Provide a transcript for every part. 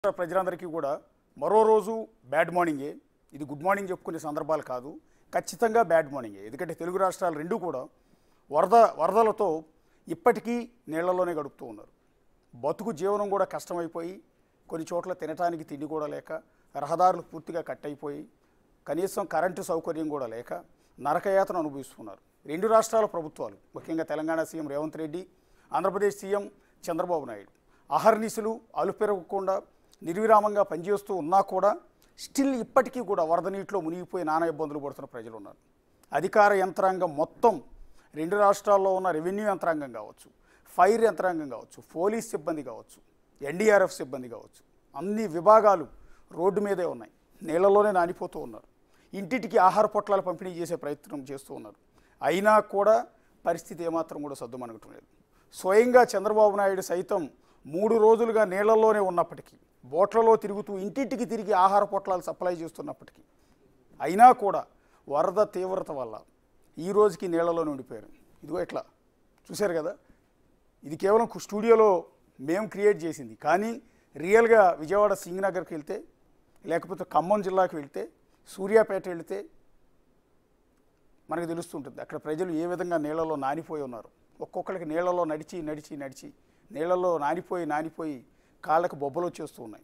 ప్రజలందరికీ కూడా మరో రోజు బ్యాడ్ మార్నింగే ఇది గుడ్ మార్నింగ్ చెప్పుకునే సందర్భాలు కాదు ఖచ్చితంగా బ్యాడ్ మార్నింగే ఎందుకంటే తెలుగు రాష్ట్రాలు రెండూ కూడా వరద వరదలతో ఇప్పటికీ నీళ్లలోనే గడుపుతూ ఉన్నారు బతుకు జీవనం కూడా కష్టమైపోయి కొన్ని చోట్ల తినటానికి తిండి కూడా లేక రహదారులు పూర్తిగా కట్ అయిపోయి కనీసం కరెంటు సౌకర్యం కూడా లేక నరకయాతన అనుభవిస్తున్నారు రెండు రాష్ట్రాల ప్రభుత్వాలు ముఖ్యంగా తెలంగాణ సీఎం రేవంత్ రెడ్డి ఆంధ్రప్రదేశ్ సీఎం చంద్రబాబు నాయుడు అహర్నిశలు అలుపెరగకుండా నిర్విరామంగా పనిచేస్తూ ఉన్నా కూడా స్టిల్ ఇప్పటికీ కూడా వరద నీటిలో మునిగిపోయి నానా ఇబ్బందులు పడుతున్న ప్రజలు ఉన్నారు అధికార యంత్రాంగం మొత్తం రెండు రాష్ట్రాల్లో ఉన్న రెవెన్యూ యంత్రాంగం కావచ్చు ఫైర్ యంత్రాంగం కావచ్చు పోలీస్ సిబ్బంది కావచ్చు ఎన్డీఆర్ఎఫ్ సిబ్బంది కావచ్చు అన్ని విభాగాలు రోడ్డు మీదే ఉన్నాయి నీళ్లలోనే నానిపోతూ ఉన్నారు ఇంటింటికి ఆహార పొట్లాలు పంపిణీ చేసే ప్రయత్నం చేస్తూ ఉన్నారు అయినా కూడా పరిస్థితి ఏమాత్రం కూడా సద్దుమణగటం లేదు స్వయంగా చంద్రబాబు నాయుడు సైతం మూడు రోజులుగా నీళ్లలోనే ఉన్నప్పటికీ బోట్లలో తిరుగుతూ ఇంటింటికి తిరిగి ఆహార పొట్లాలు సప్లై చేస్తున్నప్పటికీ అయినా కూడా వరద తీవ్రత వల్ల ఈ రోజుకి నీళ్లలోనే ఉండిపోయారు ఇదిగో ఇట్లా చూశారు కదా ఇది కేవలం కు- స్టూడియోలో మేము క్రియేట్ చేసింది కానీ రియల్గా విజయవాడ సింగనగర్కి వెళ్తే లేకపోతే ఖమ్మం జిల్లాకి వెళ్తే సూర్యాపేట వెళ్తే మనకు తెలుస్తుంటుంది అక్కడ ప్రజలు ఏ విధంగా నీళ్ళలో నానిపోయి ఉన్నారు ఒక్కొక్కరికి నీళ్ళలో నడిచి నడిచి నడిచి నీళ్ళలో నానిపోయి నానిపోయి కాళ్ళకు బొబ్బలు వచ్చేస్తూ ఉన్నాయి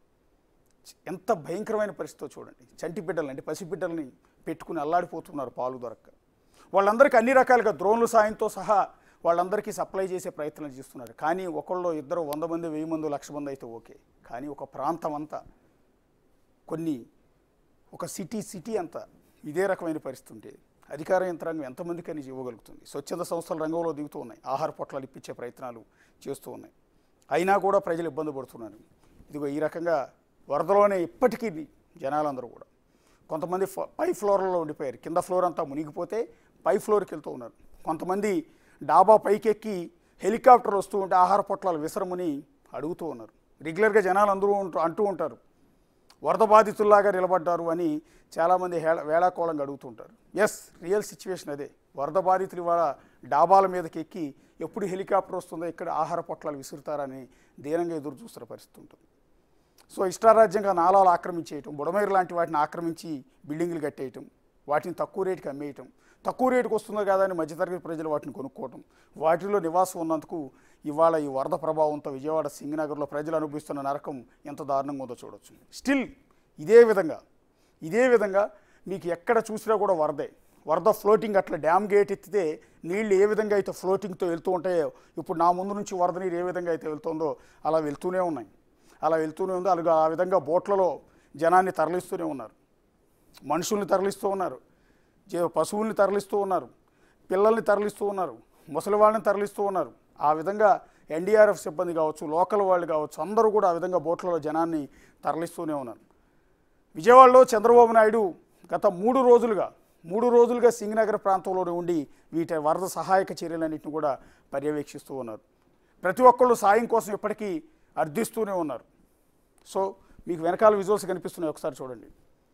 ఎంత భయంకరమైన పరిస్థితితో చూడండి చంటి బిడ్డలు అంటే పసిబిడ్డల్ని పెట్టుకుని అల్లాడిపోతున్నారు పాలు దొరక్క వాళ్ళందరికీ అన్ని రకాలుగా డ్రోన్ల సాయంతో సహా వాళ్ళందరికీ సప్లై చేసే ప్రయత్నం చేస్తున్నారు కానీ ఒకళ్ళు ఇద్దరు వంద మంది వెయ్యి మంది లక్ష మంది అయితే ఓకే కానీ ఒక ప్రాంతం అంతా కొన్ని ఒక సిటీ సిటీ అంతా ఇదే రకమైన పరిస్థితి ఉంటే అధికార యంత్రాంగం ఎంతమందికని ఇవ్వగలుగుతుంది స్వచ్ఛంద సంస్థల రంగంలో దిగుతూ ఉన్నాయి ఆహార పొట్లాలు ఇప్పించే ప్రయత్నాలు చేస్తూ ఉన్నాయి అయినా కూడా ప్రజలు ఇబ్బంది పడుతున్నారు ఇదిగో ఈ రకంగా వరదలోనే ఇప్పటికీ జనాలందరూ కూడా కొంతమంది ఫ- పై ఫ్లోర్లలో ఉండిపోయారు కింద ఫ్లోర్ అంతా మునిగిపోతే పై ఫ్లోర్కి వెళ్తూ ఉన్నారు కొంతమంది డాబా పైకెక్కి హెలికాప్టర్ వస్తూ ఉంటే ఆహార పొట్లాలు విసరమని అడుగుతూ ఉన్నారు రెగ్యులర్గా జనాలు అందరూ ఉంటూ అంటూ ఉంటారు వరద బాధితుల్లాగా నిలబడ్డారు అని చాలామంది హేళ వేళాకోళంగా అడుగుతుంటారు ఎస్ రియల్ సిచ్యువేషన్ అదే వరద బాధితులు ఇవాళ డాబాల మీదకి ఎక్కి ఎప్పుడు హెలికాప్టర్ వస్తుందో ఇక్కడ ఆహార పొట్లాలు విసురుతారని దీనంగా ఎదురు చూస్తున్న పరిస్థితి ఉంటుంది సో ఇష్టారాజ్యంగా నాలాలు ఆక్రమించేయటం బుడమేరు లాంటి వాటిని ఆక్రమించి బిల్డింగులు కట్టేయటం వాటిని తక్కువ రేటుకి అమ్మేయటం తక్కువ రేటుకి వస్తుందో కదా అని మధ్యతరగతి ప్రజలు వాటిని కొనుక్కోవటం వాటిలో నివాసం ఉన్నందుకు ఇవాళ ఈ వరద ప్రభావంతో విజయవాడ సింగనగర్లో ప్రజలు అనుభవిస్తున్న నరకం ఎంత దారుణంగా ఉందో చూడొచ్చు స్టిల్ ఇదే విధంగా ఇదే విధంగా మీకు ఎక్కడ చూసినా కూడా వరదే వరద ఫ్లోటింగ్ అట్లా డ్యామ్ గేట్ ఎత్తితే నీళ్లు ఏ విధంగా అయితే ఫ్లోటింగ్తో వెళ్తూ ఉంటాయో ఇప్పుడు నా ముందు నుంచి వరద నీరు ఏ విధంగా అయితే వెళ్తుందో అలా వెళ్తూనే ఉన్నాయి అలా వెళ్తూనే ఉంది అలాగా ఆ విధంగా బోట్లలో జనాన్ని తరలిస్తూనే ఉన్నారు మనుషుల్ని తరలిస్తూ ఉన్నారు జే- పశువుల్ని తరలిస్తూ ఉన్నారు పిల్లల్ని తరలిస్తూ ఉన్నారు ముసలి వాళ్ళని తరలిస్తూ ఉన్నారు ఆ విధంగా ఎన్డీఆర్ఎఫ్ సిబ్బంది కావచ్చు లోకల్ వాళ్ళు కావచ్చు అందరూ కూడా ఆ విధంగా బోట్లలో జనాన్ని తరలిస్తూనే ఉన్నారు విజయవాడలో చంద్రబాబు నాయుడు గత మూడు రోజులుగా మూడు రోజులుగా సింగనగర్ ప్రాంతంలోనే ఉండి వీటి వరద సహాయక చర్యలన్నింటిని కూడా పర్యవేక్షిస్తూ ఉన్నారు ప్రతి ఒక్కళ్ళు సాయం కోసం ఇప్పటికీ అర్థిస్తూనే ఉన్నారు సో మీకు వెనకాల విజువల్స్ కనిపిస్తున్నాయి ఒకసారి చూడండి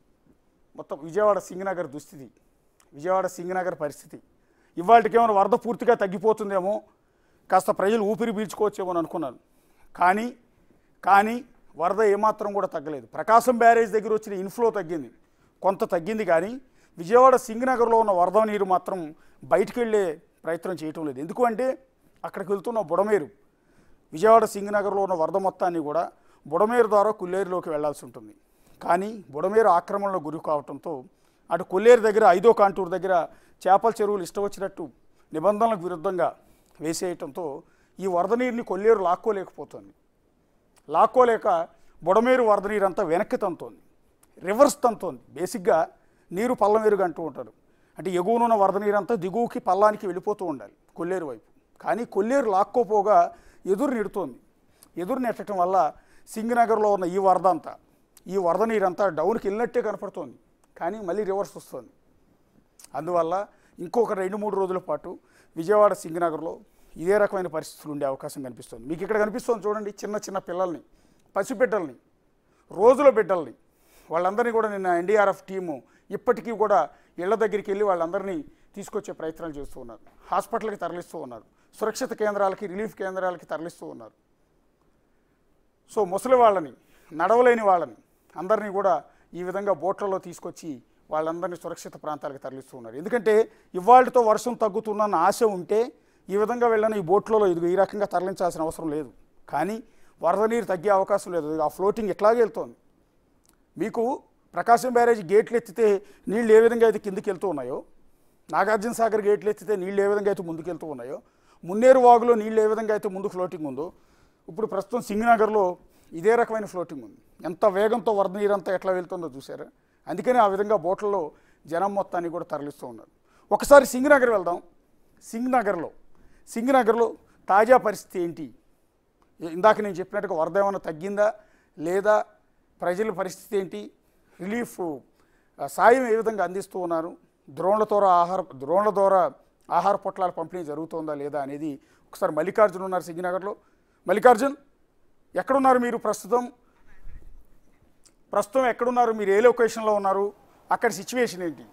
మొత్తం విజయవాడ సింగనగర్ దుస్థితి విజయవాడ సింగనగర్ పరిస్థితి ఇవాళకి ఏమైనా వరద పూర్తిగా తగ్గిపోతుందేమో కాస్త ప్రజలు ఊపిరి పీల్చుకోవచ్చేమో అని అనుకున్నాను కానీ కానీ వరద ఏమాత్రం కూడా తగ్గలేదు ప్రకాశం బ్యారేజ్ దగ్గర వచ్చిన ఇన్ఫ్లో తగ్గింది కొంత తగ్గింది కానీ విజయవాడ సింగనగర్లో ఉన్న వరద నీరు మాత్రం బయటికి వెళ్ళే ప్రయత్నం చేయటం లేదు ఎందుకు అంటే అక్కడికి వెళ్తున్న బుడమేరు విజయవాడ సింగనగర్లో ఉన్న వరద మొత్తాన్ని కూడా బుడమేరు ద్వారా కొల్లేరులోకి వెళ్లాల్సి ఉంటుంది కానీ బుడమేరు ఆక్రమణలో గురి కావడంతో అటు కొల్లేరు దగ్గర ఐదో కాంటూరు దగ్గర చేపల చెరువులు ఇష్టం వచ్చినట్టు నిబంధనలకు విరుద్ధంగా వేసేయటంతో ఈ వరద నీరుని కొల్లేరు లాక్కోలేకపోతుంది లాక్కోలేక బుడమేరు వరద నీరు అంతా వెనక్కి తంతోంది రివర్స్ తంతోంది బేసిక్గా నీరు పల్లమేరుగా అంటూ ఉంటారు అంటే ఎగువనున్న వరద నీరు అంతా దిగువకి పల్లానికి వెళ్ళిపోతూ ఉండాలి కొల్లేరు వైపు కానీ కొల్లేరు లాక్కోపోగా ఎదురు నెడుతోంది ఎదురు నెట్టడం వల్ల సింగనగర్లో ఉన్న ఈ వరద అంతా ఈ వరద నీరంతా డౌన్కి వెళ్ళినట్టే కనపడుతోంది కానీ మళ్ళీ రివర్స్ వస్తుంది అందువల్ల ఇంకొక రెండు మూడు రోజుల పాటు విజయవాడ సింగనగర్లో ఇదే రకమైన పరిస్థితులు ఉండే అవకాశం కనిపిస్తుంది మీకు ఇక్కడ కనిపిస్తుంది చూడండి చిన్న చిన్న పిల్లల్ని పసిబిడ్డల్ని రోజుల బిడ్డల్ని వాళ్ళందరినీ కూడా నిన్న ఎన్డీఆర్ఎఫ్ టీము ఇప్పటికీ కూడా ఇళ్ల దగ్గరికి వెళ్ళి వాళ్ళందరినీ తీసుకొచ్చే ప్రయత్నాలు చేస్తూ ఉన్నారు హాస్పిటల్కి తరలిస్తూ ఉన్నారు సురక్షిత కేంద్రాలకి రిలీఫ్ కేంద్రాలకి తరలిస్తూ ఉన్నారు సో ముసలి వాళ్ళని నడవలేని వాళ్ళని అందరినీ కూడా ఈ విధంగా బోట్లలో తీసుకొచ్చి వాళ్ళందరినీ సురక్షిత ప్రాంతాలకు తరలిస్తూ ఉన్నారు ఎందుకంటే ఇవాళతో వర్షం తగ్గుతుందన్న ఆశ ఉంటే ఈ విధంగా వెళ్ళిన ఈ బోట్లలో ఇది ఈ రకంగా తరలించాల్సిన అవసరం లేదు కానీ వరద నీరు తగ్గే అవకాశం లేదు ఆ ఫ్లోటింగ్ ఎట్లాగే వెళ్తోంది మీకు ప్రకాశం బ్యారేజ్ గేట్లు ఎత్తితే నీళ్ళు ఏ విధంగా అయితే కిందికి వెళ్తూ ఉన్నాయో నాగార్జున సాగర్ గేట్లు ఎత్తితే నీళ్ళు ఏ విధంగా అయితే ముందుకు వెళ్తూ ఉన్నాయో మున్నేరు వాగులో నీళ్ళు ఏ విధంగా అయితే ముందు ఫ్లోటింగ్ ఉందో ఇప్పుడు ప్రస్తుతం సింగనగర్లో ఇదే రకమైన ఫ్లోటింగ్ ఉంది ఎంత వేగంతో వరద నీరు అంతా ఎట్లా వెళ్తుందో చూసారా అందుకని ఆ విధంగా బోట్లలో జనం మొత్తాన్ని కూడా తరలిస్తూ ఉన్నారు ఒకసారి సింగనగర్ వెళ్దాం సింగనగర్లో సింగనగర్లో తాజా పరిస్థితి ఏంటి ఇందాక నేను చెప్పినట్టుగా వరద ఏమైనా తగ్గిందా లేదా ప్రజల పరిస్థితి ఏంటి రిలీఫ్ ఆ, సాయం ఏ విధంగా అందిస్తూ ఉన్నారు ద్రోణుల ద్వారా ఆహార ద్రోణుల ద్వారా ఆహార పొట్లాల పంపిణీ జరుగుతుందా లేదా అనేది ఒకసారి మల్లికార్జున్ ఉన్నారు సింగినగర్లో మల్లికార్జున్ ఎక్కడున్నారు మీరు ప్రస్తుతం ప్రస్తుతం ఎక్కడున్నారు మీరు ఏ లొకేషన్లో ఉన్నారు అక్కడ సిచ్యువేషన్ ఏంటి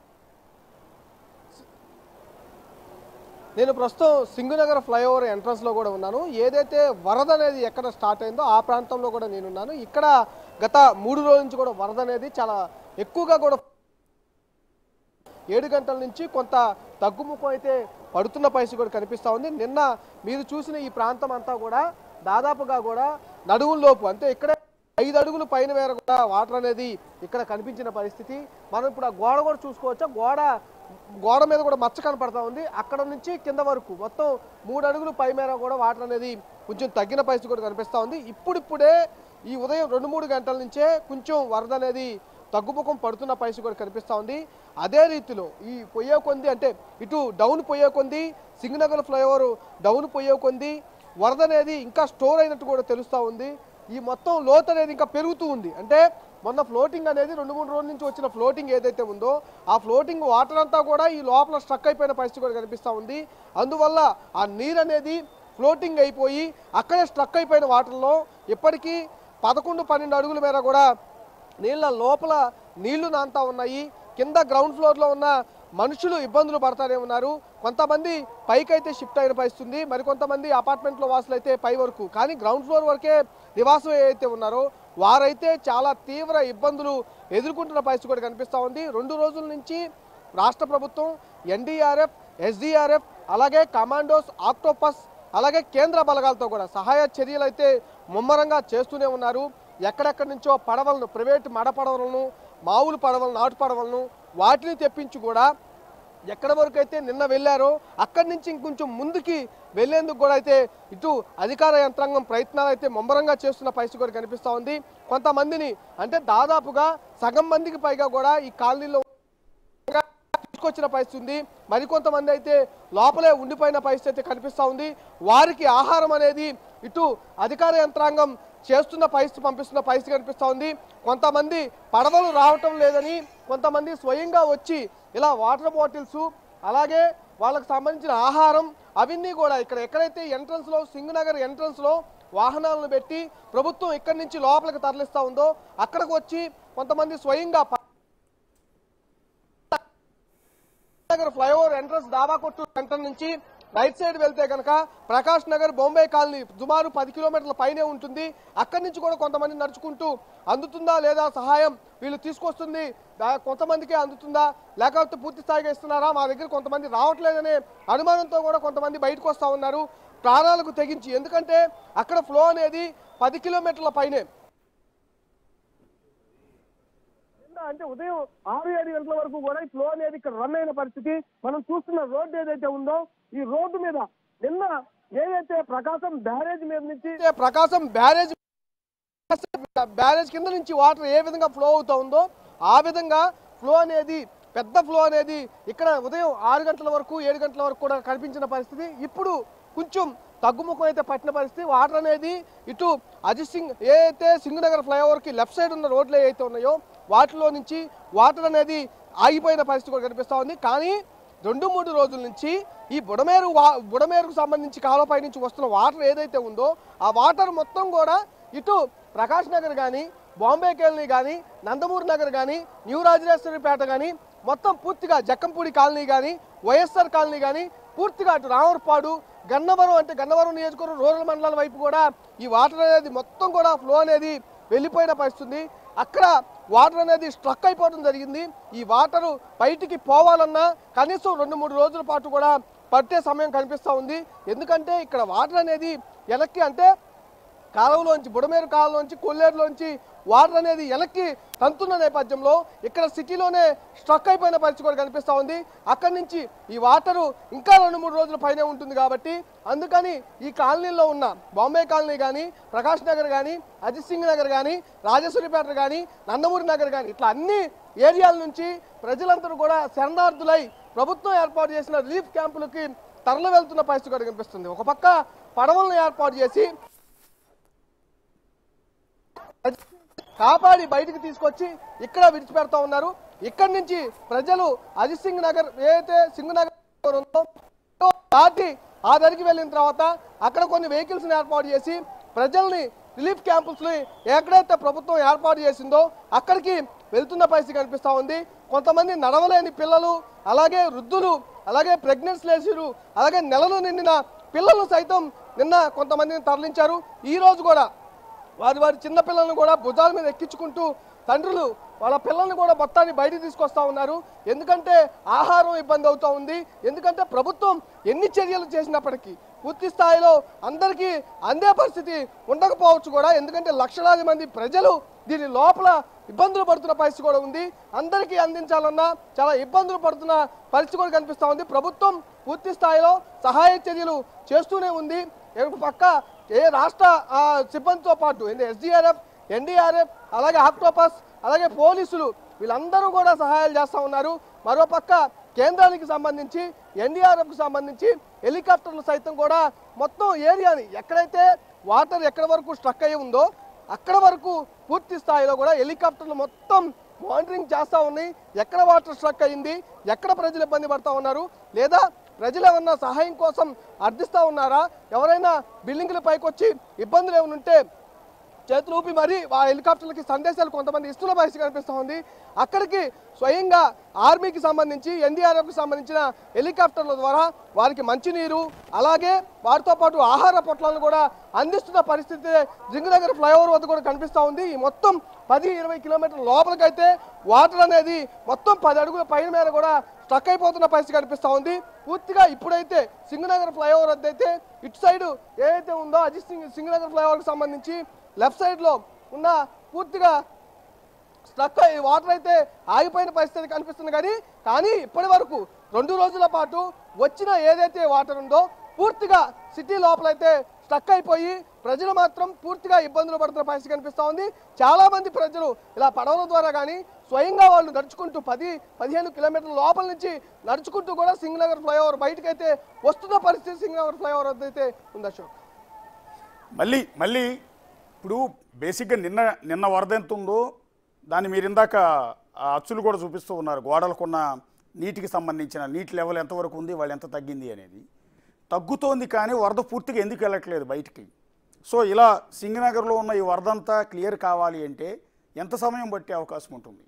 నేను ప్రస్తుతం సింగునగర్ ఫ్లైఓవర్ ఎంట్రన్స్ లో కూడా ఉన్నాను ఏదైతే వరద అనేది ఎక్కడ స్టార్ట్ అయిందో ఆ ప్రాంతంలో కూడా నేనున్నాను ఇక్కడ గత మూడు రోజుల నుంచి కూడా వరద అనేది చాలా ఎక్కువగా కూడా ఏడు గంటల నుంచి కొంత తగ్గుముఖం అయితే పడుతున్న పరిస్థితి కూడా కనిపిస్తూ ఉంది నిన్న మీరు చూసిన ఈ ప్రాంతం అంతా కూడా దాదాపుగా కూడా నడువుల్లోపు అంటే ఇక్కడే ఐదు అడుగులు పైన మేర కూడా వాటర్ అనేది ఇక్కడ కనిపించిన పరిస్థితి మనం ఇప్పుడు ఆ గోడ కూడా చూసుకోవచ్చా గోడ గోడ మీద కూడా మచ్చ కనపడతా ఉంది అక్కడ నుంచి కింద వరకు మొత్తం మూడు అడుగులు పై మేర కూడా వాటర్ అనేది కొంచెం తగ్గిన పరిస్థితి కూడా కనిపిస్తూ ఉంది ఇప్పుడిప్పుడే ఈ ఉదయం రెండు మూడు గంటల నుంచే కొంచెం వరద అనేది తగ్గుముఖం పడుతున్న పరిస్థితి కూడా కనిపిస్తూ ఉంది అదే రీతిలో ఈ పొయ్యే కొంది అంటే ఇటు డౌన్ పొయ్యే కొంది సింగనగర్ ఫ్లైఓవర్ డౌన్ పొయ్యే కొంది వరద అనేది ఇంకా స్టోర్ అయినట్టు కూడా తెలుస్తూ ఉంది ఈ మొత్తం లోతు అనేది ఇంకా పెరుగుతూ ఉంది అంటే మొన్న ఫ్లోటింగ్ అనేది రెండు మూడు రోజుల నుంచి వచ్చిన ఫ్లోటింగ్ ఏదైతే ఉందో ఆ ఫ్లోటింగ్ వాటర్ అంతా కూడా ఈ లోపల స్ట్రక్ అయిపోయిన పరిస్థితి కూడా కనిపిస్తూ ఉంది అందువల్ల ఆ నీరు అనేది ఫ్లోటింగ్ అయిపోయి అక్కడే స్ట్రక్ అయిపోయిన వాటర్లో ఇప్పటికీ పదకొండు పన్నెండు అడుగుల మేర కూడా నీళ్ళ లోపల నీళ్లు నాంతా ఉన్నాయి కింద గ్రౌండ్ ఫ్లోర్లో ఉన్న మనుషులు ఇబ్బందులు పడతానే ఉన్నారు కొంతమంది పైకి అయితే షిఫ్ట్ అయిన పరిస్థితి ఉంది మరి కొంతమంది అపార్ట్మెంట్లో వాసులు అయితే పై వరకు కానీ గ్రౌండ్ ఫ్లోర్ వరకే నివాసం ఏదైతే ఉన్నారో వారైతే చాలా తీవ్ర ఇబ్బందులు ఎదుర్కొంటున్న పరిస్థితి కూడా కనిపిస్తూ ఉంది రెండు రోజుల నుంచి రాష్ట్ర ప్రభుత్వం ఎన్డీఆర్ఎఫ్ ఎస్డీఆర్ఎఫ్ అలాగే కమాండోస్ ఆక్టోపస్ అలాగే కేంద్ర బలగాలతో కూడా సహాయ చర్యలు అయితే ముమ్మరంగా చేస్తూనే ఉన్నారు ఎక్కడెక్కడి నుంచో పడవలను ప్రైవేట్ మడ పడవలను మామూలు పడవలను నాటు పడవలను వాటిని తెప్పించి కూడా ఎక్కడ వరకు అయితే నిన్న వెళ్ళారో అక్కడి నుంచి ఇంకొంచెం ముందుకి వెళ్లేందుకు కూడా అయితే ఇటు అధికార యంత్రాంగం ప్రయత్నాలు అయితే ముమ్మరంగా చేస్తున్న పరిస్థితి కూడా కనిపిస్తూ ఉంది కొంతమందిని అంటే దాదాపుగా సగం మందికి పైగా కూడా ఈ కాలనీలో తీసుకొచ్చిన పరిస్థితి ఉంది మరికొంతమంది అయితే లోపలే ఉండిపోయిన పరిస్థితి అయితే కనిపిస్తూ ఉంది వారికి ఆహారం అనేది ఇటు అధికార యంత్రాంగం చేస్తున్న పరిస్థితి పంపిస్తున్న పరిస్థితి కనిపిస్తూ ఉంది కొంతమంది పడవలు రావటం లేదని కొంతమంది స్వయంగా వచ్చి ఇలా వాటర్ బాటిల్స్ అలాగే వాళ్ళకి సంబంధించిన ఆహారం అవన్నీ కూడా ఇక్కడ ఎక్కడైతే ఎంట్రన్స్ లో సింగనగర్ ఎంట్రన్స్ లో వాహనాలను పెట్టి ప్రభుత్వం ఇక్కడి నుంచి లోపలికి తరలిస్తా ఉందో అక్కడికి వచ్చి కొంతమంది స్వయంగా ప- నగర్ ఫ్లైఓవర్ ఎంట్రన్స్ దాబా కొట్టు సెంటర్ నుంచి రైట్ సైడ్ వెళ్తే కనుక ప్రకాష్ నగర్ బొంబే కాలనీ సుమారు పది కిలోమీటర్ల పైనే ఉంటుంది అక్కడి నుంచి కూడా కొంతమంది నడుచుకుంటూ అందుతుందా లేదా సహాయం వీళ్ళు తీసుకొస్తుంది దా- కొంతమందికే అందుతుందా లేకపోతే పూర్తి స్థాయిగా ఇస్తున్నారా మా దగ్గర కొంతమంది రావట్లేదనే అనుమానంతో కూడా కొంతమంది బయటకు వస్తా ఉన్నారు ప్రాణాలకు తెగించి ఎందుకంటే అక్కడ ఫ్లో అనేది పది కిలోమీటర్ల పైనే నిన్న అంటే ఉదయం ఆరు ఏడు గంటల వరకు కూడా ఈ ఫ్లో అనేది ఇక్కడ రన్ అయిన పరిస్థితి మనం చూస్తున్న రోడ్డు ఏదైతే ఉందో ఈ రోడ్డు మీద నిన్న ఏదైతే ప్రకాశం బ్యారేజ్ మీద నుంచి ప్రకాశం బ్యారేజ్ బ్యారేజ్ కింద నుంచి వాటర్ ఏ విధంగా ఫ్లో అవుతా ఉందో ఆ విధంగా ఫ్లో అనేది పెద్ద ఫ్లో అనేది ఇక్కడ ఉదయం ఆరు గంటల వరకు ఏడు గంటల వరకు కూడా కనిపించిన పరిస్థితి ఇప్పుడు కొంచెం తగ్గుముఖం అయితే పట్టిన పరిస్థితి వాటర్ అనేది ఇటు అజిత్ సింగ్ ఏదైతే సింగనగర్ ఫ్లైఓవర్కి లెఫ్ట్ సైడ్ ఉన్న రోడ్లు ఏవైతే ఉన్నాయో వాటిలో నుంచి వాటర్ అనేది ఆగిపోయిన పరిస్థితి కూడా కనిపిస్తూ ఉంది కానీ రెండు మూడు రోజుల నుంచి ఈ బుడమేరు వా బుడమేరుకు సంబంధించి కాలువపై నుంచి వస్తున్న వాటర్ ఏదైతే ఉందో ఆ వాటర్ మొత్తం కూడా ఇటు ప్రకాష్ నగర్ కానీ బాంబే కాలనీ కానీ నందమూరి నగర్ కానీ న్యూ రాజరాజేశ్వరిపేట కానీ మొత్తం పూర్తిగా జక్కంపూడి కాలనీ కానీ వైఎస్ఆర్ కాలనీ కానీ పూర్తిగా అటు రామర్పాడు గన్నవరం అంటే గన్నవరం నియోజకవర్గం రూరల్ మండలాల వైపు కూడా ఈ వాటర్ అనేది మొత్తం కూడా ఫ్లో అనేది వెళ్ళిపోయిన పరిస్థితి ఉంది. అక్కడ వాటర్ అనేది స్ట్రక్ అయిపోవడం జరిగింది ఈ వాటరు బయటికి పోవాలన్నా కనీసం రెండు మూడు రోజుల పాటు కూడా పట్టే సమయం కనిపిస్తూ ఉంది ఎందుకంటే ఇక్కడ వాటర్ అనేది వెనక్కి అంటే కాలువలోంచి బుడమేరు కాలువలోంచి కొల్లేరులోంచి వాటర్ అనేది వెనక్కి తంతున్న నేపథ్యంలో ఇక్కడ సిటీలోనే స్ట్రక్ అయిపోయిన పరిస్థితి కూడా కనిపిస్తూ ఉంది అక్కడి నుంచి ఈ వాటరు ఇంకా రెండు మూడు రోజుల పైనే ఉంటుంది కాబట్టి అందుకని ఈ కాలనీలో ఉన్న బాంబే కాలనీ కానీ ప్రకాష్ నగర్ కానీ అజిత్ సింగ్ నగర్ కానీ రాజేశ్వరిపేట కానీ నందమూరి నగర్ కానీ ఇట్లా అన్ని ఏరియాల నుంచి ప్రజలందరూ కూడా శరణార్థులై ప్రభుత్వం ఏర్పాటు చేసిన రిలీఫ్ క్యాంపులకి తరలి వెళ్తున్న పరిస్థితి కూడా కనిపిస్తుంది ఒక పక్క పడవలను ఏర్పాటు చేసి కాపాడి బయటికి తీసుకొచ్చి ఇక్కడ విడిచిపెడతా ఉన్నారు ఇక్కడి నుంచి ప్రజలు అజిత్ సింగ్ నగర్ ఏదైతే సింగ్ నగర్ ఉందో దాటి ఆ దరికి వెళ్ళిన తర్వాత అక్కడ కొన్ని వెహికల్స్ ఏర్పాటు చేసి ప్రజల్ని రిలీఫ్ క్యాంపుస్ ఎక్కడైతే ప్రభుత్వం ఏర్పాటు చేసిందో అక్కడికి వెళ్తున్న పరిస్థితి కనిపిస్తా ఉంది కొంతమంది నడవలేని పిల్లలు అలాగే వృద్ధులు అలాగే ప్రెగ్నెన్సీ లేసులు అలాగే నెలలు నిండిన పిల్లలు సైతం నిన్న కొంతమందిని తరలించారు ఈ రోజు కూడా వారి వారి చిన్న పిల్లల్ని కూడా భుజాల మీద ఎక్కించుకుంటూ తండ్రులు వాళ్ళ పిల్లల్ని కూడా మొత్తాన్ని బయటికి తీసుకొస్తా ఉన్నారు ఎందుకంటే ఆహారం ఇబ్బంది అవుతా ఉంది ఎందుకంటే ప్రభుత్వం ఎన్ని చర్యలు చేసినప్పటికీ పూర్తి స్థాయిలో అందరికీ అందే పరిస్థితి ఉండకపోవచ్చు కూడా ఎందుకంటే లక్షలాది మంది ప్రజలు దీని లోపల ఇబ్బందులు పడుతున్న పరిస్థితి కూడా ఉంది అందరికీ అందించాలన్నా చాలా ఇబ్బందులు పడుతున్న పరిస్థితి కూడా కనిపిస్తూ ఉంది ప్రభుత్వం పూర్తి స్థాయిలో సహాయ చర్యలు చేస్తూనే ఉంది ఒక పక్క ఏ రాష్ట్ర ఆ, సిబ్బందితో పాటు ఎస్డిఆర్ఎఫ్ ఎన్డీఆర్ఎఫ్ అలాగే ఆక్టోపస్ అలాగే పోలీసులు వీళ్ళందరూ కూడా సహాయాలు చేస్తూ ఉన్నారు మరోపక్క కేంద్రానికి సంబంధించి ఎన్డీఆర్ఎఫ్కి సంబంధించి హెలికాప్టర్లు సైతం కూడా మొత్తం ఏరియాని ఎక్కడైతే వాటర్ ఎక్కడ వరకు స్ట్రక్ అయి ఉందో అక్కడ వరకు పూర్తి స్థాయిలో కూడా హెలికాప్టర్లు మొత్తం మానిటరింగ్ చేస్తూ ఉన్నాయి ఎక్కడ వాటర్ స్ట్రక్ అయింది ఎక్కడ ప్రజలు ఇబ్బంది పడతా ఉన్నారు లేదా ప్రజలు ఏమన్నా సహాయం కోసం అర్థిస్తూ ఉన్నారా ఎవరైనా బిల్డింగ్ల పైకి వచ్చి ఇబ్బందులు ఏమైనా ఉంటే చేతులు ఊపి మరి ఆ హెలికాప్టర్లకి సందేశాలు కొంతమంది ఇస్తున్న పరిస్థితి కనిపిస్తూ ఉంది అక్కడికి స్వయంగా ఆర్మీకి సంబంధించి ఎన్డీఆర్ఎఫ్కి సంబంధించిన హెలికాప్టర్ల ద్వారా వారికి మంచినీరు అలాగే వారితో పాటు ఆహార పొట్లాలను కూడా అందిస్తున్న పరిస్థితి జింగనగర్ ఫ్లైఓవర్ వద్ద కూడా కనిపిస్తూ ఉంది ఈ మొత్తం పది ఇరవై కిలోమీటర్ల లోపలికైతే వాటర్ అనేది మొత్తం పది అడుగుల పైన మేర కూడా స్ట్రక్ అయిపోతున్న పరిస్థితి కనిపిస్తూ ఉంది పూర్తిగా ఇప్పుడైతే సింగనగర్ ఫ్లైఓవర్ వద్ద అయితే ఇటు సైడ్ ఏదైతే ఉందో అజిత్ సింగ్ సింగనగర్ ఫ్లైఓవర్కి సంబంధించి లెఫ్ట్ సైడ్లో ఉన్న పూర్తిగా స్ట్రక్ అయ్యి వాటర్ అయితే ఆగిపోయిన పరిస్థితి కనిపిస్తుంది కానీ కానీ ఇప్పటి వరకు రెండు రోజుల పాటు వచ్చిన ఏదైతే వాటర్ ఉందో పూర్తిగా సిటీ లోపలైతే స్ట్రక్ అయిపోయి ప్రజలు మాత్రం పూర్తిగా ఇబ్బందులు పడుతున్న పరిస్థితి కనిపిస్తూ ఉంది చాలా మంది ప్రజలు ఇలా పడవల ద్వారా కానీ స్వయంగా వాళ్ళు నడుచుకుంటూ పది పదిహేను కిలోమీటర్ల లోపల నుంచి నడుచుకుంటూ కూడా సింగనగర్ ఫ్లైఓవర్ బయటకైతే వస్తున్న పరిస్థితి సింగనగర్ ఫ్లైఓవర్ వద్ద అయితే ఉంది అశోక్ మళ్ళీ మళ్ళీ ఇప్పుడు బేసిక్గా నిన్న నిన్న వరద ఎంత ఉందో దాన్ని మీరు ఇందాక ఆ అచ్చులు కూడా చూపిస్తూ ఉన్నారు గోడలకున్న నీటికి సంబంధించిన నీటి లెవెల్ ఎంతవరకు ఉంది వాళ్ళు ఎంత తగ్గింది అనేది తగ్గుతోంది కానీ వరద పూర్తిగా ఎందుకు వెళ్ళట్లేదు బయటికి సో ఇలా సింగనగర్లో ఉన్న ఈ వరద అంతా క్లియర్ కావాలి అంటే ఎంత సమయం పట్టే అవకాశం ఉంటుంది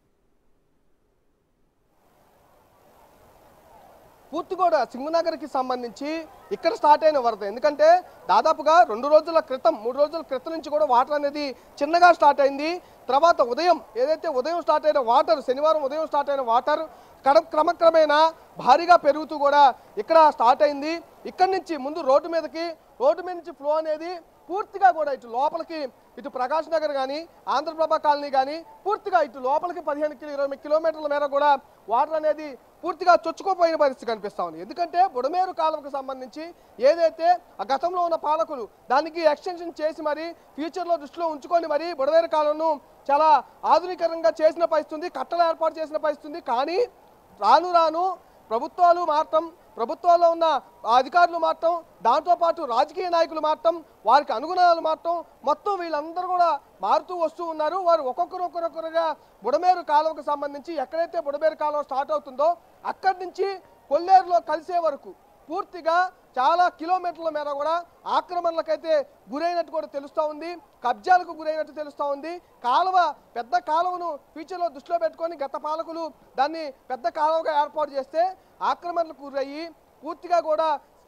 పూర్తి కూడా సింగనగర్కి సంబంధించి ఇక్కడ స్టార్ట్ అయిన వరద ఎందుకంటే దాదాపుగా రెండు రోజుల క్రితం మూడు రోజుల క్రితం నుంచి కూడా వాటర్ అనేది చిన్నగా స్టార్ట్ అయింది తర్వాత ఉదయం ఏదైతే ఉదయం స్టార్ట్ అయిన వాటర్ శనివారం ఉదయం స్టార్ట్ అయిన వాటర్ కడ క్రమక్రమేణా భారీగా పెరుగుతూ కూడా ఇక్కడ స్టార్ట్ అయింది ఇక్కడి నుంచి ముందు రోడ్డు మీదకి రోడ్డు మీద నుంచి ఫ్లో అనేది పూర్తిగా కూడా ఇటు లోపలికి ఇటు ప్రకాష్ నగర్ కానీ ఆంధ్రప్రభ కాలనీ కానీ పూర్తిగా ఇటు లోపలికి పదిహేను కిలో ఇరవై కిలోమీటర్ల మేర కూడా వాటర్ అనేది పూర్తిగా చొచ్చుకోపోయిన పరిస్థితి కనిపిస్తా ఉంది ఎందుకంటే బుడమేరు కాలువకు సంబంధించి ఏదైతే ఆ గతంలో ఉన్న పాలకులు దానికి ఎక్స్టెన్షన్ చేసి మరి ఫ్యూచర్లో దృష్టిలో ఉంచుకొని మరి బుడమేరు కాలువను చాలా ఆధునికరంగా చేసిన పరిస్థితి ఉంది కట్టలు ఏర్పాటు చేసిన పరిస్థితి ఉంది కానీ రాను రాను ప్రభుత్వాలు మారటం ప్రభుత్వాల్లో ఉన్న అధికారులు మారటం దాంతోపాటు రాజకీయ నాయకులు మారటం వారికి అనుగుణాలు మారటం మొత్తం వీళ్ళందరూ కూడా మారుతూ వస్తూ ఉన్నారు వారు ఒక్కొక్కరు ఒక్కొక్కరుగా బుడమేరు కాలువకు సంబంధించి ఎక్కడైతే బుడమేరు కాలువ స్టార్ట్ అవుతుందో అక్కడి నుంచి కొల్లేరులో కలిసే వరకు పూర్తిగా చాలా కిలోమీటర్ల మేర కూడా ఆక్రమణలకైతే గురైనట్టు కూడా తెలుస్తూ ఉంది కబ్జాలకు గురైనట్టు తెలుస్తూ ఉంది కాలువ పెద్ద కాలువను ఫ్యూచర్లో దృష్టిలో పెట్టుకొని గత పాలకులు దాన్ని పెద్ద కాలువగా ఏర్పాటు చేస్తే ఆక్రమణలకు గురయ్యి పూర్తిగా కూడా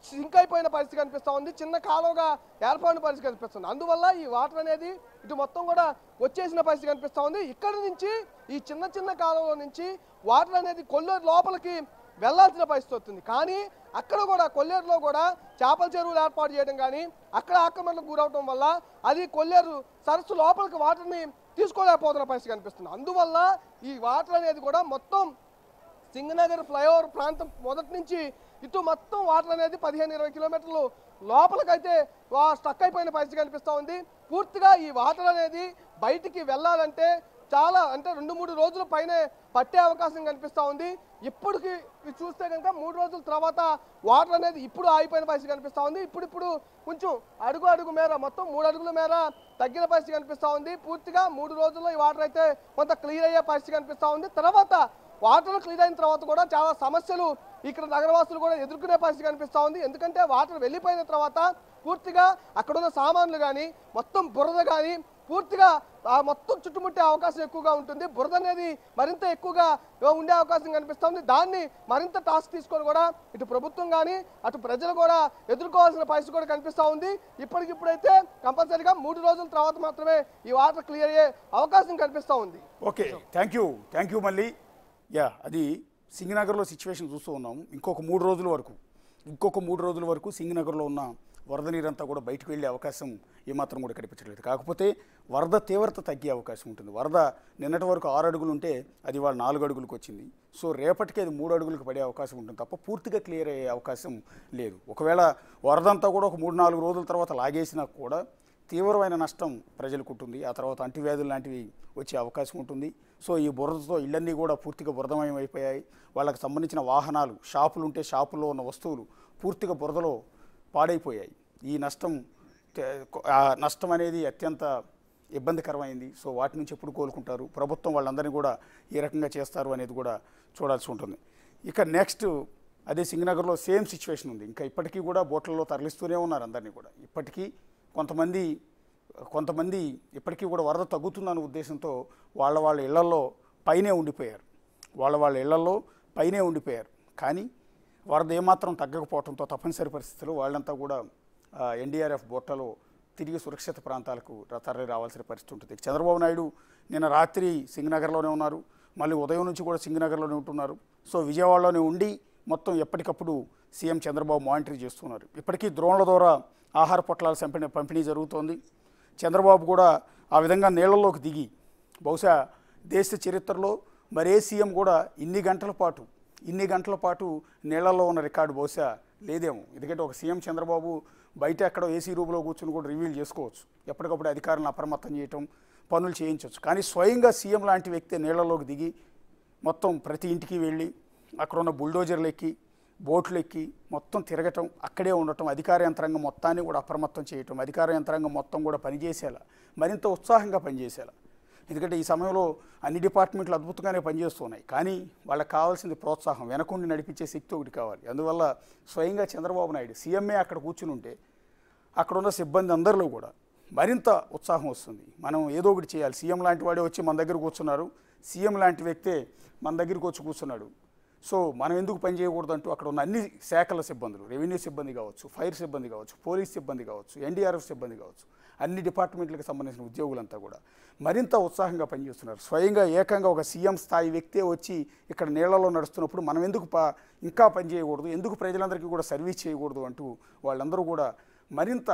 సింక్ అయిపోయిన పరిస్థితి కనిపిస్తూ ఉంది చిన్న కాలువగా ఏర్పడిన పరిస్థితి కనిపిస్తుంది అందువల్ల ఈ వాటర్ అనేది ఇటు మొత్తం కూడా వచ్చేసిన పరిస్థితి కనిపిస్తూ ఉంది ఇక్కడ నుంచి ఈ చిన్న చిన్న కాలువలో నుంచి వాటర్ అనేది కొల్లేరు లోపలికి వెళ్లాల్సిన పరిస్థితి వస్తుంది కానీ అక్కడ కూడా కొల్లేరులో కూడా చేపల చెరువులు ఏర్పాటు చేయడం కానీ అక్కడ ఆక్రమణలకు గురవడం వల్ల అది కొల్లేరు సరస్సు లోపలికి వాటర్ని తీసుకోలేకపోతున్న పరిస్థితి కనిపిస్తుంది అందువల్ల ఈ వాటర్ అనేది కూడా మొత్తం సింగనగర్ ఫ్లైఓవర్ ప్రాంతం మొదటి నుంచి ఇటు మొత్తం వాటర్ అనేది పదిహేను ఇరవై కిలోమీటర్లు లోపలికైతే వా- స్టక్ అయిపోయిన పరిస్థితి కనిపిస్తూ ఉంది పూర్తిగా ఈ వాటర్ అనేది బయటికి వెళ్ళాలంటే చాలా అంటే రెండు మూడు రోజుల పైనే పట్టే అవకాశం కనిపిస్తూ ఉంది ఇప్పటికి ఇది చూస్తే కనుక మూడు రోజుల తర్వాత వాటర్ అనేది ఇప్పుడు ఆగిపోయిన పరిస్థితి కనిపిస్తూ ఉంది ఇప్పుడు ఇప్పుడు కొంచెం అడుగు అడుగు మేర మొత్తం మూడు అడుగుల మేర తగ్గిన పరిస్థితి కనిపిస్తూ ఉంది పూర్తిగా మూడు రోజుల్లో ఈ వాటర్ అయితే కొంత క్లియర్ అయ్యే పరిస్థితి కనిపిస్తూ ఉంది తర్వాత వాటర్ క్లియర్ అయిన తర్వాత కూడా చాలా సమస్యలు ఇక్కడ నగరవాసులు కూడా ఎదుర్కొనే పరిస్థితి కనిపిస్తూ ఉంది ఎందుకంటే వాటర్ వెళ్ళిపోయిన తర్వాత పూర్తిగా అక్కడ ఉన్న సామాన్లు కానీ మొత్తం బురద కానీ పూర్తిగా ఆ మొత్తం చుట్టుముట్టే అవకాశం ఎక్కువగా ఉంటుంది బురద అనేది మరింత ఎక్కువగా ఉండే అవకాశం కనిపిస్తుంది దాన్ని మరింత టాస్క్ తీసుకొని కూడా ఇటు ప్రభుత్వం కానీ అటు ప్రజలు కూడా ఎదుర్కోవాల్సిన పరిస్థితి కూడా కనిపిస్తూ ఉంది ఇప్పటికిప్పుడైతే కంపల్సరీగా మూడు రోజుల తర్వాత మాత్రమే ఈ వాటర్ క్లియర్ అయ్యే అవకాశం కనిపిస్తూ ఉంది okay thank you thank you మళ్ళీ యా అది సింగనగర్లో సిచ్యువేషన్ చూస్తూ ఉన్నాము ఇంకొక మూడు రోజుల వరకు ఇంకొక మూడు రోజుల వరకు సింగనగర్లో ఉన్న వరద నీరంతా కూడా బయటకు వెళ్ళే అవకాశం ఏమాత్రం కూడా కనిపించట్లేదు కాకపోతే వరద తీవ్రత తగ్గే అవకాశం ఉంటుంది వరద నిన్నటి వరకు ఆరు అడుగులు ఉంటే అది వాళ్ళ నాలుగు అడుగులకు వచ్చింది సో రేపటికి అది మూడు అడుగులకు పడే అవకాశం ఉంటుంది తప్ప పూర్తిగా క్లియర్ అయ్యే అవకాశం లేదు ఒకవేళ వరద అంతా కూడా ఒక మూడు నాలుగు రోజుల తర్వాత లాగేసినా కూడా తీవ్రమైన నష్టం ప్రజలకు ఉంటుంది ఆ తర్వాత అంటువ్యాధులు లాంటివి వచ్చే అవకాశం ఉంటుంది సో ఈ బురదతో ఇళ్ళన్నీ కూడా పూర్తిగా బురదమయం అయిపోయాయి వాళ్ళకి సంబంధించిన వాహనాలు షాపులు ఉంటే షాపుల్లో ఉన్న వస్తువులు పూర్తిగా బురదలో పాడైపోయాయి ఈ నష్టం తే- ఆ నష్టం అనేది అత్యంత ఇబ్బందికరమైంది సో వాటి నుంచి ఎప్పుడు కోలుకుంటారు ప్రభుత్వం వాళ్ళందరినీ కూడా ఏ రకంగా చేస్తారు అనేది కూడా చూడాల్సి ఉంటుంది ఇక నెక్స్ట్ అదే సింగనగర్లో సేమ్ సిచ్యువేషన్ ఉంది ఇంకా ఇప్పటికీ కూడా బోట్లలో తరలిస్తూనే ఉన్నారు అందరినీ కూడా ఇప్పటికీ కొంతమంది కొంతమంది ఇప్పటికీ కూడా వరద తగ్గుతుందన్న ఉద్దేశంతో వాళ్ళ వాళ్ళ ఇళ్లలో పైనే ఉండిపోయారు వాళ్ళ వాళ్ళ ఇళ్లలో పైనే ఉండిపోయారు కానీ వరద ఏమాత్రం తగ్గకపోవడంతో తప్పనిసరి పరిస్థితుల్లో వాళ్ళంతా కూడా ఎన్డీఆర్ఎఫ్ బోట్లలో తిరిగి సురక్షిత ప్రాంతాలకు ర- తరలి రావాల్సిన పరిస్థితి ఉంటుంది చంద్రబాబు నాయుడు నిన్న రాత్రి సింగనగర్లోనే ఉన్నారు మళ్ళీ ఉదయం నుంచి కూడా సింగనగర్లోనే ఉంటున్నారు సో విజయవాడలోనే ఉండి మొత్తం ఎప్పటికప్పుడు సీఎం చంద్రబాబు మానిటర్ చేస్తున్నారు ఇప్పటికీ డ్రోన్ల ద్వారా ఆహార పొట్లాల పంపిణీ పంపిణీ జరుగుతోంది చంద్రబాబు కూడా ఆ విధంగా నీళ్లలోకి దిగి బహుశా దేశ చరిత్రలో మరే సీఎం కూడా ఇన్ని గంటల పాటు ఇన్ని గంటల పాటు నీళ్లలో ఉన్న రికార్డు బహుశా లేదేమో ఎందుకంటే ఒక సీఎం చంద్రబాబు బయట ఎక్కడో ఏసీ రూమ్లో కూర్చుని కూడా రివీల్ చేసుకోవచ్చు ఎప్పటికప్పుడు అధికారులను అప్రమత్తం చేయటం పనులు చేయించవచ్చు కానీ స్వయంగా సీఎం లాంటి వ్యక్తి నీళ్లలోకి దిగి మొత్తం ప్రతి ఇంటికి వెళ్ళి అక్కడ ఉన్న బుల్డోజర్లు ఎక్కి బోట్లు ఎక్కి మొత్తం తిరగటం అక్కడే ఉండటం అధికార యంత్రాంగం మొత్తాన్ని కూడా అప్రమత్తం చేయటం అధికార యంత్రాంగం మొత్తం కూడా పనిచేసేలా మరింత ఉత్సాహంగా పనిచేసేలా ఎందుకంటే ఈ సమయంలో అన్ని డిపార్ట్మెంట్లు అద్భుతంగానే పనిచేస్తున్నాయి కానీ వాళ్ళకి కావాల్సింది ప్రోత్సాహం వెనకుండి నడిపించే శక్తి ఒకటి కావాలి అందువల్ల స్వయంగా చంద్రబాబు నాయుడు సీఎంఏ అక్కడ కూర్చుని ఉంటే అక్కడ ఉన్న సిబ్బంది అందరిలో కూడా మరింత ఉత్సాహం వస్తుంది మనం ఏదో ఒకటి చేయాలి సీఎం లాంటి వాడే వచ్చి మన దగ్గర కూర్చున్నారు సీఎం లాంటి వ్యక్తే మన దగ్గరికి వచ్చి కూర్చున్నాడు సో మనం ఎందుకు పని చేయకూడదు అంటూ అక్కడ ఉన్న అన్ని శాఖల సిబ్బందులు రెవెన్యూ సిబ్బంది కావచ్చు ఫైర్ సిబ్బంది కావచ్చు పోలీస్ సిబ్బంది కావచ్చు ఎన్డీఆర్ఎఫ్ సిబ్బంది కావచ్చు అన్ని డిపార్ట్మెంట్లకు సంబంధించిన ఉద్యోగులంతా కూడా మరింత ఉత్సాహంగా పనిచేస్తున్నారు స్వయంగా ఏకంగా ఒక సీఎం స్థాయి వ్యక్తే వచ్చి ఇక్కడ నీళ్లలో నడుస్తున్నప్పుడు మనం ఎందుకు పా ఇంకా పని చేయకూడదు ఎందుకు ప్రజలందరికీ కూడా సర్వీస్ చేయకూడదు అంటూ వాళ్ళందరూ కూడా మరింత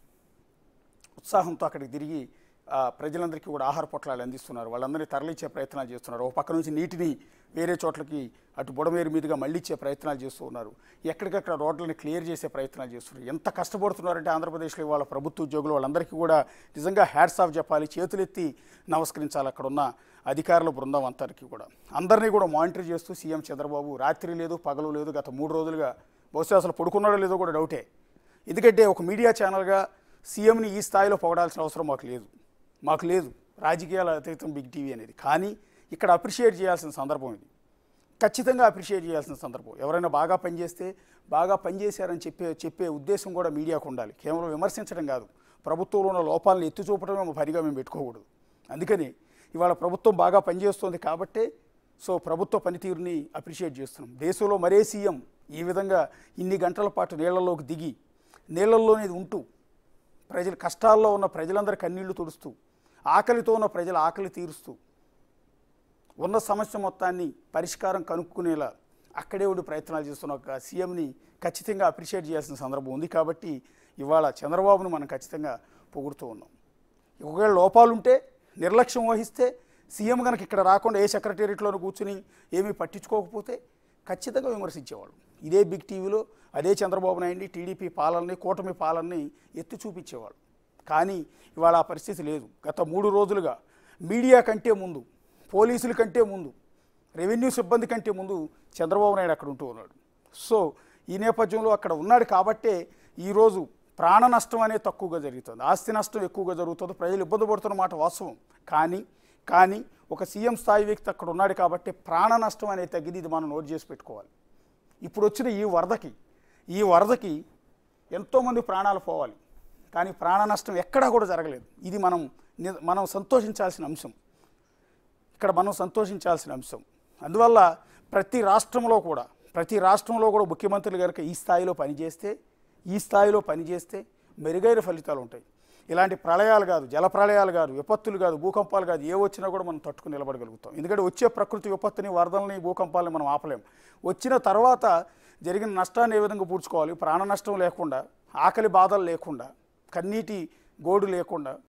ఉత్సాహంతో అక్కడికి తిరిగి ఆ, ప్రజలందరికీ కూడా ఆహార పొట్లాలు అందిస్తున్నారు వాళ్ళందరినీ తరలించే ప్రయత్నాలు చేస్తున్నారు ఒక పక్క నుంచి నీటిని వేరే చోట్లకి అటు బుడమేరు మీదుగా మళ్ళించే ప్రయత్నాలు చేస్తూ ఉన్నారు ఎక్కడికక్కడ రోడ్లని క్లియర్ చేసే ప్రయత్నాలు చేస్తున్నారు ఎంత కష్టపడుతున్నారంటే ఆంధ్రప్రదేశ్లో వాళ్ళ ప్రభుత్వ ఉద్యోగులు వాళ్ళందరికీ కూడా నిజంగా హ్యాట్స్ ఆఫ్ చెప్పాలి చేతులెత్తి నమస్కరించాలి అక్కడ ఉన్న అధికారుల బృందం అంతరికి కూడా అందరినీ కూడా మానిటర్ చేస్తూ సీఎం చంద్రబాబు రాత్రి లేదు పగలు లేదు గత మూడు రోజులుగా బహుశా అసలు పడుకున్నాడో లేదో కూడా డౌటే ఎందుకంటే ఒక మీడియా ఛానల్గా సీఎంని ఈ స్థాయిలో పొగడాల్సిన అవసరం మాకు లేదు మాకు లేదు రాజకీయాల అతీతం బిగ్ టీవీ అనేది కానీ ఇక్కడ అప్రిషియేట్ చేయాల్సిన సందర్భం ఇది ఖచ్చితంగా అప్రిషియేట్ చేయాల్సిన సందర్భం ఎవరైనా బాగా పనిచేస్తే బాగా పనిచేశారని చెప్పే చెప్పే ఉద్దేశం కూడా మీడియాకు ఉండాలి కేవలం విమర్శించడం కాదు ప్రభుత్వంలో ఉన్న లోపాలను ఎత్తి చూపడమే మా పనిగా మేము పెట్టుకోకూడదు అందుకని ఇవాళ ప్రభుత్వం బాగా పనిచేస్తుంది కాబట్టే సో ప్రభుత్వ పనితీరుని అప్రిషియేట్ చేస్తున్నాం దేశంలో మరే సీఎం ఈ విధంగా ఇన్ని గంటల పాటు నీళ్లలోకి దిగి నీళ్లలోనే ఉంటూ ప్రజలు కష్టాల్లో ఉన్న ప్రజలందరి కన్నీళ్లు తుడుస్తూ ఆకలితో ఉన్న ప్రజల ఆకలి తీరుస్తూ ఉన్న సమస్య మొత్తాన్ని పరిష్కారం కనుక్కునేలా అక్కడే ఉండి ప్రయత్నాలు చేస్తున్న ఒక సీఎంని ఖచ్చితంగా అప్రిషియేట్ చేయాల్సిన సందర్భం ఉంది కాబట్టి ఇవాళ చంద్రబాబును మనం ఖచ్చితంగా పొగుడుతూ ఉన్నాం ఒకవేళ లోపాలుంటే నిర్లక్ష్యం వహిస్తే సీఎం కనుక ఇక్కడ రాకుండా ఏ సెక్రటేరియట్లోనూ కూర్చుని ఏమీ పట్టించుకోకపోతే ఖచ్చితంగా విమర్శించేవాళ్ళు ఇదే బిగ్ టీవీలో అదే చంద్రబాబు నాయుడిని టీడీపీ పాలనని కూటమి పాలనని ఎత్తి చూపించేవాళ్ళు కానీ ఇవాళ ఆ పరిస్థితి లేదు గత మూడు రోజులుగా మీడియా కంటే ముందు పోలీసుల కంటే ముందు రెవెన్యూ సిబ్బంది కంటే ముందు చంద్రబాబు నాయుడు అక్కడ ఉంటూ ఉన్నాడు సో ఈ నేపథ్యంలో అక్కడ ఉన్నాడు కాబట్టే ఈరోజు ప్రాణ నష్టం అనేది తక్కువగా జరుగుతుంది ఆస్తి నష్టం ఎక్కువగా జరుగుతుంది ప్రజలు ఇబ్బంది పడుతున్న మాట వాస్తవం కానీ కానీ ఒక సీఎం స్థాయి వ్యక్తి అక్కడ ఉన్నాడు కాబట్టి ప్రాణ నష్టం అనేది తగ్గింది ఇది మనం నోట్ చేసి పెట్టుకోవాలి ఇప్పుడు వచ్చిన ఈ వరదకి ఈ వరదకి ఎంతోమంది ప్రాణాలు పోవాలి కానీ ప్రాణ నష్టం ఎక్కడా కూడా జరగలేదు ఇది మనం ని- మనం సంతోషించాల్సిన అంశం ఇక్కడ మనం సంతోషించాల్సిన అంశం అందువల్ల ప్రతి రాష్ట్రంలో కూడా ప్రతి రాష్ట్రంలో కూడా ముఖ్యమంత్రులు కనుక ఈ స్థాయిలో పనిచేస్తే ఈ స్థాయిలో పనిచేస్తే మెరుగైన ఫలితాలు ఉంటాయి ఇలాంటి ప్రళయాలు కాదు జల ప్రళయాలు కాదు విపత్తులు కాదు భూకంపాలు కాదు ఏ వచ్చినా కూడా మనం తట్టుకుని నిలబడగలుగుతాం ఎందుకంటే వచ్చే ప్రకృతి విపత్తుని వరదల్ని భూకంపాలని మనం ఆపలేం వచ్చిన తర్వాత జరిగిన నష్టాన్ని ఏ విధంగా పూడ్చుకోవాలి ప్రాణ నష్టం లేకుండా ఆకలి బాధలు లేకుండా కన్నీటి గోడు లేకుండా